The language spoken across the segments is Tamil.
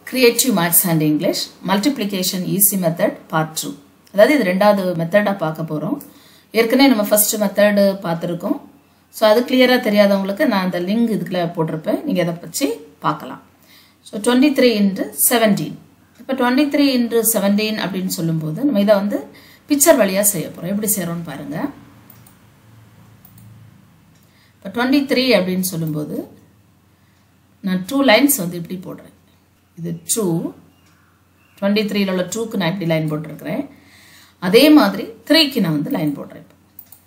Creative maths and English multiplication easy method part two அதாவது இது ரெண்டாவது மெத்தடாக பார்க்க போகிறோம் ஏற்கனவே நம்ம ஃபர்ஸ்ட் மெத்தடு பார்த்துருக்கோம் ஸோ அது கிளியராக தெரியாதவங்களுக்கு நான் அந்த லிங்க் இதுக்குள்ள போட்டிருப்பேன் நீங்கள் அதை வச்சு பார்க்கலாம் so twenty three into seventeen இப்போ டுவெண்ட்டி த்ரீ இன்ட்டு செவன்டீன் அப்படின்னு சொல்லும்போது நம்ம இதை வந்து பிக்சர் வழியாக செய்ய போகிறோம் எப்படி செய்கிறோம்னு பாருங்கள் இப்போ டுவெண்ட்டி த்ரீ அப்படின்னு சொல்லும்போது நான் டூ லைன்ஸ் வந்து இப்படி போடுறேன் இது டூ டுவெண்ட்டி த்ரீல உள்ள டூக்கு நான் இப்படி லைன் போட்டிருக்கிறேன் அதே மாதிரி த்ரீக்கு நான் வந்து லைன் போடுறேன் இப்போ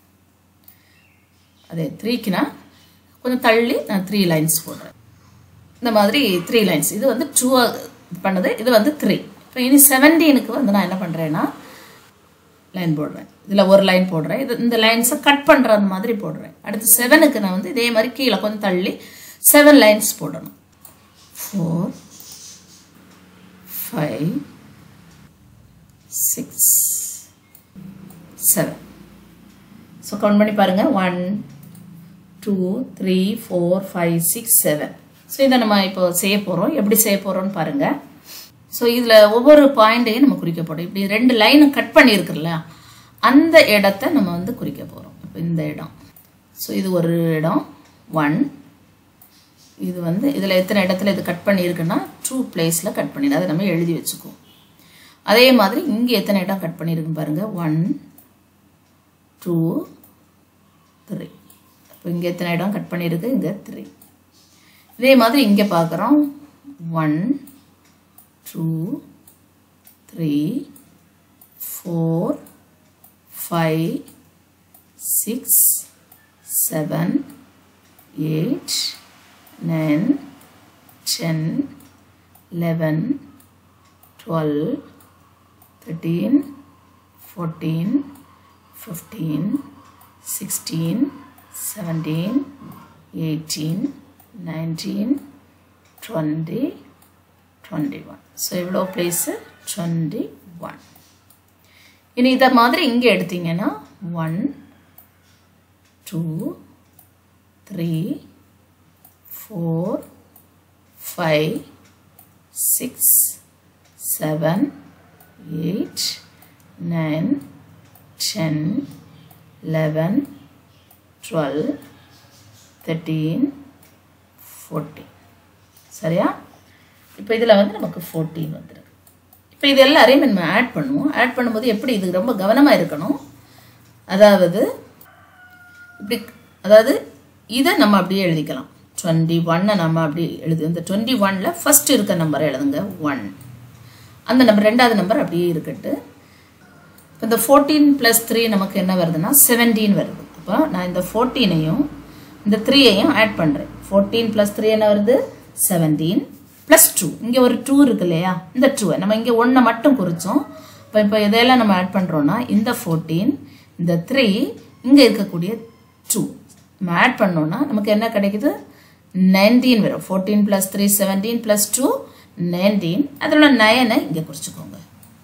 அதே த்ரீக்கு நான் கொஞ்சம் தள்ளி நான் த்ரீ லைன்ஸ் போடுறேன் இந்த மாதிரி த்ரீ லைன்ஸ் இது வந்து டூ பண்ணது இது வந்து த்ரீ இப்போ இனி செவன்டீனுக்கு வந்து நான் என்ன பண்ணுறேன்னா லைன் போடுறேன் இதில் ஒரு லைன் போடுறேன் இது இந்த லைன்ஸை கட் பண்ணுற மாதிரி போடுறேன் அடுத்து செவனுக்கு நான் வந்து இதே மாதிரி கீழே கொஞ்சம் தள்ளி செவன் லைன்ஸ் போடணும் four five six seven so count பண்ணி பாருங்கள் one two three four five six seven so இதை நம்ம இப்போ செய்ய போகிறோம் எப்படி செய்ய போகிறோம்னு பாருங்கள் ஸோ இதில் ஒவ்வொரு பாயிண்ட்டையும் நம்ம குறிக்க போகிறோம் இப்படி ரெண்டு லைனை கட் பண்ணியிருக்குல்ல அந்த இடத்த நம்ம வந்து குறிக்க போகிறோம் இப்போ இந்த இடம் ஸோ இது ஒரு இடம் ஒன் இது வந்து இதில் எத்தனை இடத்துல இது கட் பண்ணியிருக்குன்னா டூ பிளேஸில் கட் பண்ணிடு அதை நம்ம எழுதி வச்சுக்குவோம் அதே மாதிரி இங்கே எத்தனை இடம் கட் பண்ணியிருக்குன்னு பாருங்கள் ஒன் டூ த்ரீ இப்போ இங்கே எத்தனை இடம் கட் பண்ணியிருக்கு இங்கே த்ரீ இதே மாதிரி இங்கே பார்க்குறோம் one two three four five six seven eight nine ten eleven twelve thirteen fourteen fifteen sixteen seventeen eighteen nineteen twenty twenty one so எவ்வளோ பிளேஸு டுவெண்ட்டி ஒன் இனி இதை மாதிரி இங்கே எடுத்தீங்கன்னா one two three four five six seven eight nine ten eleven twelve thirteen fourteen சரியா இப்போ இதில் வந்து நமக்கு ஃபோர்டீன் வந்துருக்கு இப்போ இது எல்லாரையும் நம்ம ஆட் பண்ணுவோம் ஆட் பண்ணும்போது எப்படி இது ரொம்ப கவனமாக இருக்கணும் அதாவது இப்படி அதாவது இதை நம்ம அப்படியே எழுதிக்கலாம் டுவெண்ட்டி ஒன்னை நம்ம அப்படி எழுது இந்த டுவெண்ட்டி ஒனில் ஃபஸ்ட் இருக்க நம்பரை எழுதுங்க ஒன் அந்த நம்பர் ரெண்டாவது நம்பர் அப்படியே இருக்கட்டு இப்போ இந்த ஃபோர்டீன் ப்ளஸ் த்ரீ நமக்கு என்ன வருதுன்னா செவன்டீன் வருது அப்போ நான் இந்த ஃபோர்டீனையும் இந்த த்ரீயையும் ஆட் பண்ணுறேன் ஃபோர்டீன் ப்ளஸ் த்ரீ என்ன வருது செவன்டீன் ப்ளஸ் டூ இங்கே ஒரு டூ இருக்கு இல்லையா இந்த டூவை நம்ம இங்கே ஒன்றை மட்டும் குறித்தோம் இப்போ இப்போ இதெல்லாம் நம்ம ஆட் பண்ணுறோன்னா இந்த ஃபோர்டீன் இந்த த்ரீ இங்கே இருக்கக்கூடிய டூ நம்ம ஆட் பண்ணோன்னா நமக்கு என்ன கிடைக்குது நைன்டீன் வரும் fourteen plus three seventeen plus two nineteen அதோட நயனை இங்கே குறிச்சிக்கோங்க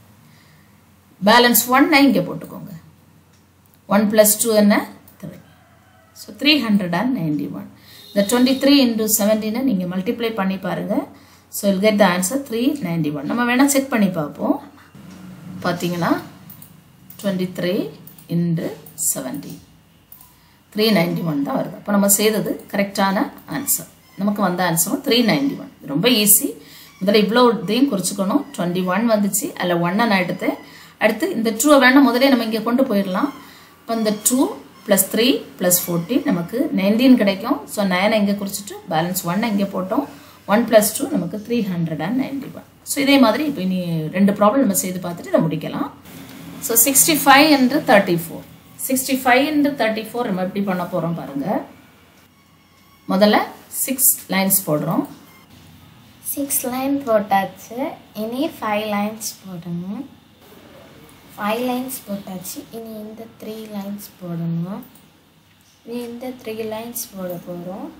பேலன்ஸ் ஒன்னை இங்கே போட்டுக்கோங்க ஒன் ப்ளஸ் டூ என்ன three so three hundred and ninety one இந்த டுவெண்ட்டி த்ரீ இன்டூ செவன்டீனை நீங்கள் மல்டிப்ளை பண்ணி பாருங்கள் so I'll get the answer three ninety one நம்ம வேணால் செக் பண்ணி பார்ப்போம் பார்த்தீங்கன்னா twenty three into seventeen three ninety one தான் வருது அப்போ நம்ம செய்தது கரெக்டான ஆன்சர் நமக்கு வந்த ஆன்சரும் த்ரீ நைன்டி ஒன் ரொம்ப ஈஸி முதல்ல இவ்வளோ இதையும் குறிச்சிக்கணும் டுவெண்ட்டி ஒன் வந்துச்சு அதில் ஒன்னை நான் எடுத்தேன் அடுத்து இந்த டூவை வேணால் முதலே நம்ம இங்கே கொண்டு போயிடலாம் இப்போ இந்த two plus three plus fourteen நமக்கு நைன்டீன் கிடைக்கும் ஸோ நயனை இங்கே குறிச்சிட்டு பேலன்ஸ் ஒன்னை இங்கே போட்டோம் ஒன் ப்ளஸ் டூ நமக்கு three hundred and ninety one so இதே மாதிரி இப்போ இனி ரெண்டு ப்ராப்ளம் நம்ம செய்து பார்த்துட்டு இதை முடிக்கலாம் ஸோ சிக்ஸ்டி ஃபைவ் என்று thirty four sixty five into thirty four நம்ம எப்படி பண்ண போகிறோம் பாருங்கள் முதல்ல சிக்ஸ் லைன்ஸ் போடுறோம் சிக்ஸ் லைன் போட்டாச்சு இனி ஃபைவ் லைன்ஸ் போடணும் ஃபைவ் லைன்ஸ் போட்டாச்சு இனி இந்த த்ரீ லைன்ஸ் போடணும் இனி இந்த த்ரீ லைன்ஸ் போட போகிறோம்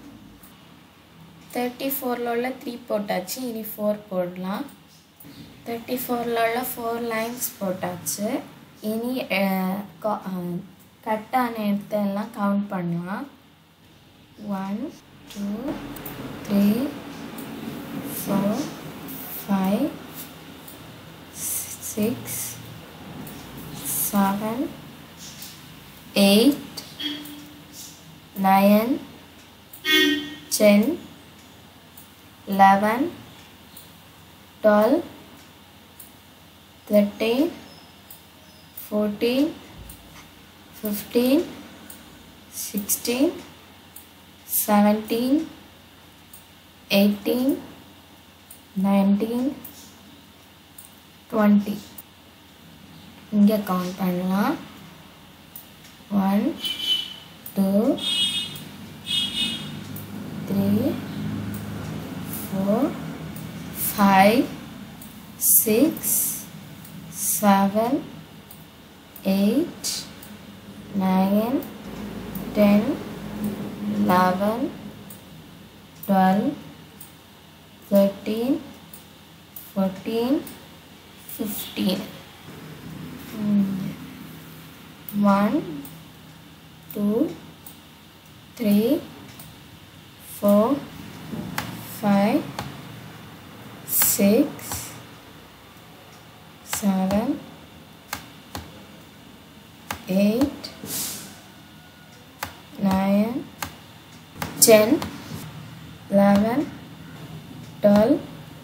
தேர்ட்டி ஃபோரில் உள்ள த்ரீ போட்டாச்சு இனி ஃபோர் போடலாம் தேர்ட்டி ஃபோரில் உள்ள ஃபோர் லைன்ஸ் போட்டாச்சு இனி கட்டான இடத்தெல்லாம் கவுண்ட் பண்ணலாம் one two three four five five six seven eight nine ten eleven twelve thirteen fourteen fifteen sixteen seventeen eighteen nineteen twenty இங்கே கவுண்ட் பண்ணலாம் one two three four five six seven eight nine ten eleven twelve thirteen fourteen fifteen one two three four five six seven, eight, nine, ten, eleven, twelve,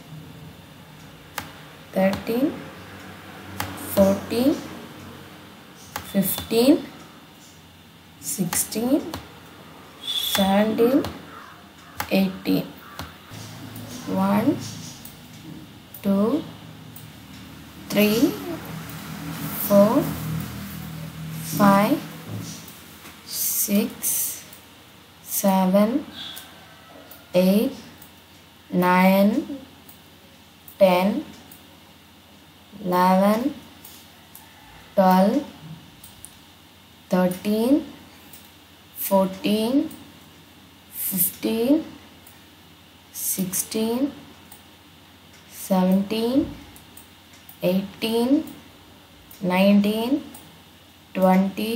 thirteen, fourteen, fifteen, sixteen, seventeen, eighteen. One, two, three, four, five, six, seven, eight, nine, ten, eleven, twelve, thirteen, fourteen, fifteen, sixteen, seventeen. 18, 19, 20,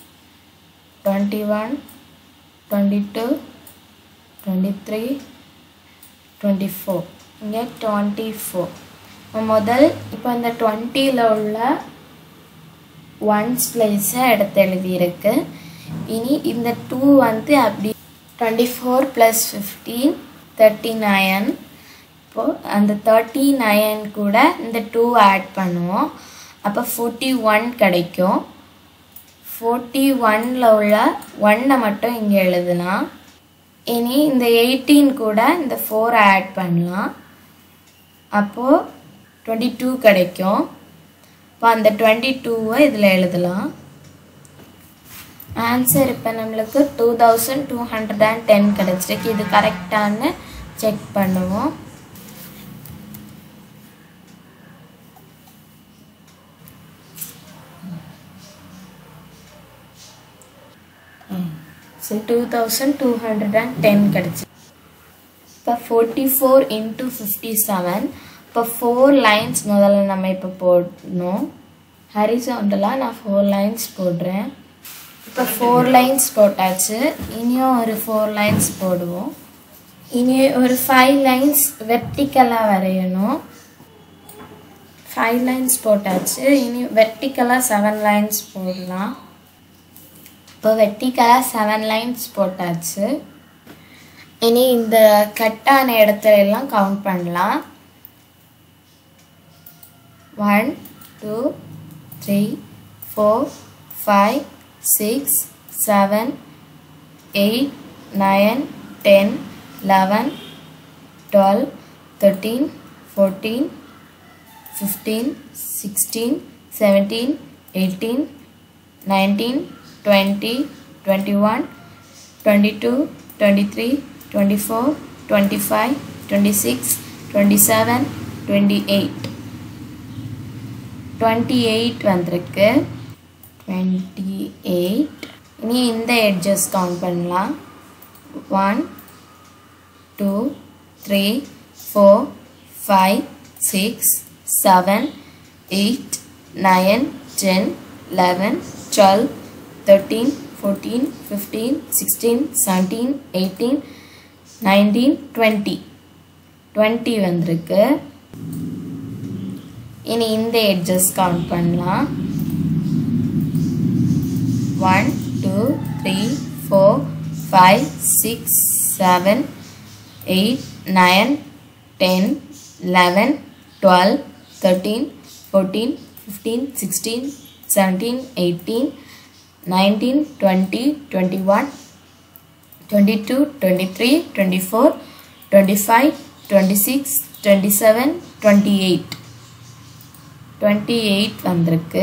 21, 22, 23, 24 இங்கே 24 முதல் இப்போ இந்த டுவெண்ட்டியில் உள்ள ஒன்ஸ் பிளேஸை எடுத்து எழுதியிருக்கு இனி இந்த டூ வந்து அப்படி twenty four plus fifteen thirty nine இப்போது அந்த தேர்ட்டி நயன் கூட இந்த டூ ஆட் பண்ணுவோம் அப்போ ஃபோர்ட்டி ஒன் கிடைக்கும் ஃபோர்ட்டி ஒனில் உள்ள ஒன்னை மட்டும் இங்கே எழுதலாம் இனி இந்த எயிட்டீன் கூட இந்த ஃபோர் ஆட் பண்ணலாம் அப்போது டுவெண்ட்டி டூ கிடைக்கும் இப்போ அந்த டுவெண்ட்டி டூவை இதில் எழுதலாம் ஆன்சர் இப்போ நம்மளுக்கு two thousand two hundred and ten கிடச்சிருக்கு இது கரெக்டானு செக் பண்ணுவோம் so two thousand two hundred and ten கிடச்சி இப்போ forty four into fifty seven இப்போ ஃபோர் லைன்ஸ் முதல்ல நம்ம இப்போ போடணும் ஹரிசோண்டலாக நான் ஃபோர் லைன்ஸ் போடுறேன் இப்போ ஃபோர் லைன்ஸ் போட்டாச்சு இனியும் ஒரு ஃபோர் லைன்ஸ் போடுவோம் இனி ஒரு ஃபைவ் லைன்ஸ் வெர்டிக்கலாக வரையணும் ஃபைவ் லைன்ஸ் போட்டாச்சு இனி வெர்டிக்கலாக செவன் லைன்ஸ் போடலாம் இப்போ வெர்டிக்கலாக செவன் லைன்ஸ் போட்டாச்சு இனி இந்த கட்டான இடத்துல எல்லாம் கவுண்ட் பண்ணலாம் one two three four five six seven eight nine ten eleven twelve thirteen fourteen fifteen sixteen seventeen eighteen nineteen twenty twenty one twenty two twenty three twenty four twenty five twenty six twenty seven twenty eight twenty eight வந்திருக்கு டுவெண்ட்டி எயிட் இனி இந்த எட்ஜஸ் கவுண்ட் பண்ணலாம் one two three four five six seven eight nine ten eleven twelve thirteen fourteen fifteen sixteen seventeen eighteen nineteen twenty twenty வந்திருக்கு இனி இந்த எட்ஜஸ் கவுண்ட் பண்ணலாம் one two three four five six seven eight nine ten eleven twelve thirteen fourteen fifteen sixteen seventeen eighteen nineteen twenty twenty one twenty two twenty three twenty four twenty five twenty six twenty seven twenty eight twenty eight வந்திருக்கு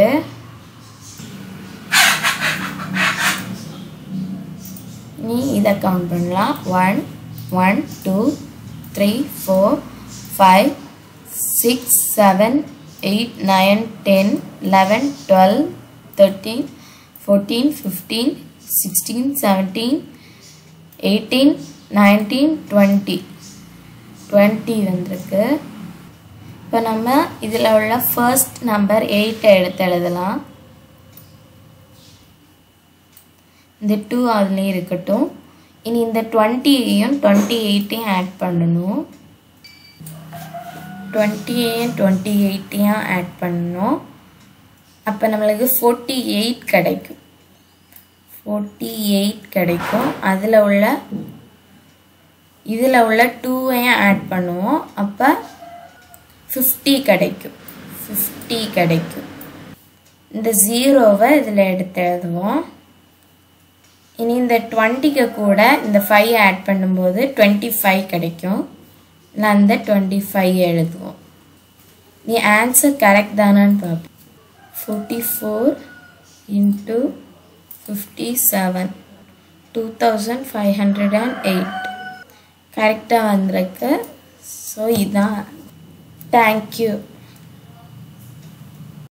நீ இதை கவுண்ட் பண்ணலாம் one one two three four five six seven eight nine ten eleven twelve thirteen fourteen fifteen sixteen seventeen eighteen nineteen twenty twenty வந்திருக்கு இப்போ நம்ம இதில் உள்ள ஃபர்ஸ்ட் நம்பர் எயிட்டை எடுத்து எழுதலாம் இந்த டூ அதுலேயும் இருக்கட்டும் இனி இந்த டுவெண்ட்டியையும் டுவெண்ட்டி எயிட்டையும் ஆட் பண்ணணும் டுவெண்ட்டியையும் டுவெண்ட்டி எயிட்டையும் ஆட் பண்ணணும் அப்போ நம்மளுக்கு ஃபோர்ட்டி எயிட் கிடைக்கும் ஃபோர்ட்டி எயிட் கிடைக்கும் அதில் உள்ள இதில் உள்ள டூவையும் ஆட் பண்ணுவோம் அப்போ ஃபிஃப்டி கிடைக்கும் ஃபிஃப்டி கிடைக்கும் இந்த ஜீரோவை இதில் எடுத்து எழுதுவோம் இனி இந்த டுவெண்ட்டிக்கு கூட இந்த ஃபைவ் ஆட் பண்ணும்போது டுவெண்ட்டி ஃபைவ் கிடைக்கும் இல்லை அந்த டுவெண்ட்டி ஃபைவ் எழுதுவோம் நீ ஆன்சர் கரெக்ட் தானான்னு பார்ப்போம் forty four into fifty seven two thousand five hundred and eight கரெக்டாக வந்திருக்கு ஸோ இதான் தேங்க்யூ